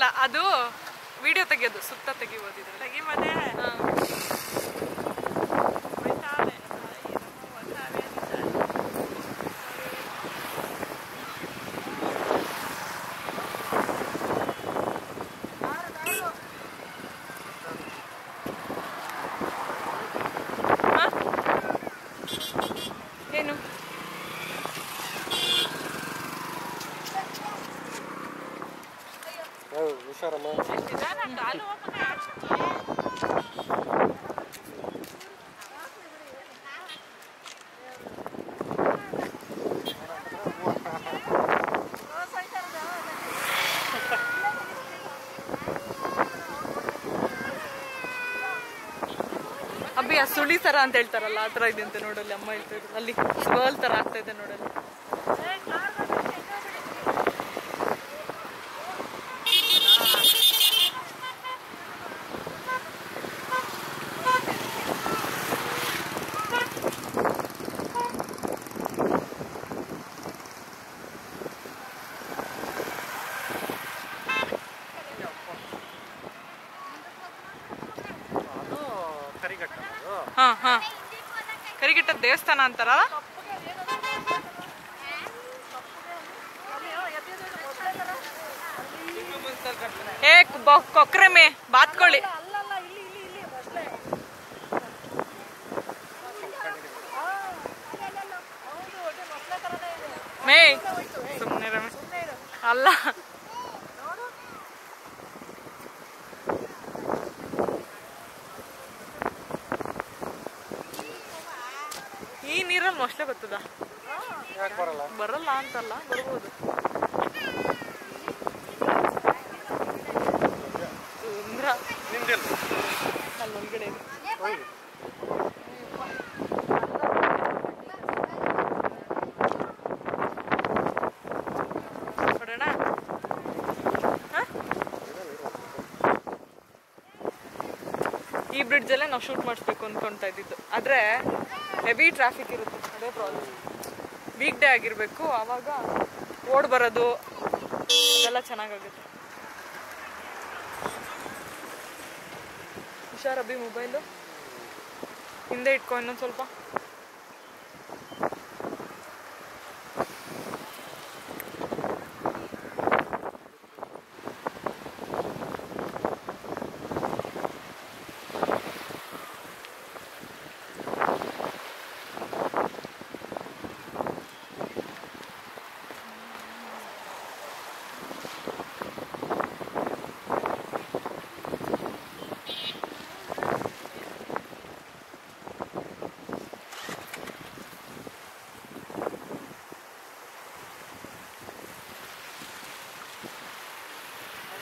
ಅಲ್ಲ ಅದು ವಿಡಿಯೋ ತೆಗಿಯೋದು ಸುತ್ತ ತೆಗಿಬೋದು ಇದ್ರಲ್ಲಿ ತೆಗಿ ಮತ್ತೆ ಹಾ. ಹೋಯ್ತಾಳೆ. ಈ ನಮ್ಮ ಒಟ್ಟಾರೆ ಅಂತ. ಹಾ? ಏನು ಹುಷಾರಮ್ಮ ನಿಧಾನ ಕಾಲು ಹೋಗ್ಬೇಕು. ಅಬ್ಬಿ ಆ ಸುಳಿ ತರ ಅಂತ ಹೇಳ್ತಾರಲ್ಲ ಆ ತರ ಇದೆ ಅಂತ ನೋಡಲ್ಲಿ ಅಮ್ಮ ಹೇಳ್ತಾ ಇದ್ರು ಅಲ್ಲಿ ಸ್ಪರ್ಲ್ ತರ ಆಗ್ತಾ ಇದೆ ನೋಡಲ್ಲಿ ಅದು ಕರಿಘಟ್ಟ ಅದು ಹಾ ಹಾ ಕರಿಗಿಟ್ಟ ದೇವಸ್ಥಾನ ಅಂತಾರಲ್ಲ ಏ ಬ- ಕೊಕ್ರೆ ಮೇ ಬಾತ್ಕೊಳ್ಳಿ ಮೇ ಸುಮ್ಮನೆ ರಮೇಶ್ ಅಲ್ಲ ಈ ನೀರಲ್ಲಿ ಮೊಸಳೆ ಬರ್ತದ ಯಾಕೆ ಬರಲ್ಲ ಬರಲ್ಲ ಅಂತಲ್ಲ ಬರ್ಬೋದು ಸುಂದ್ರ ನಿಮ್ದೆಲ್ಲ ಅಲ್ಲಿ ಒಳಗಡೆ ಇದೆ. ಹೋಗಿ ಹೊರಡೋಣ ಹ? ಈ ಬ್ರಿಡ್ಜ್ ಅಲ್ಲೇ ನಾವು ಶೂಟ್ ಮಾಡಿಸ್ಬೇಕು ಅನ್ಕೊಂತಾ ಇದ್ದಿದ್ದು ಆದ್ರೆ ಹೆವಿ ಟ್ರಾಫಿಕ್ ಇರುತ್ತೆ ಅದೇ ಪ್ರಾಬ್ಲಮ್ ವೀಕ್ ಡೇ ಆಗಿರ್ಬೇಕು ಆವಾಗ ಓಡ್ ಬರೋದು ಅದೆಲ್ಲ ಚೆನ್ನಾಗಾಗುತ್ತೆ ಹುಷಾರ್ ಅಭಿ ಮೊಬೈಲು ಹಿಂದೆ ಇಟ್ಕೊ ಇನ್ನೊಂದು ಸ್ವಲ್ಪ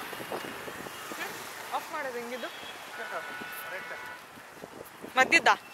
ಆಫ್ ಮಾಡೋದು ಹೆಂಗಿದು ಮದ್ಯದ್ದಾ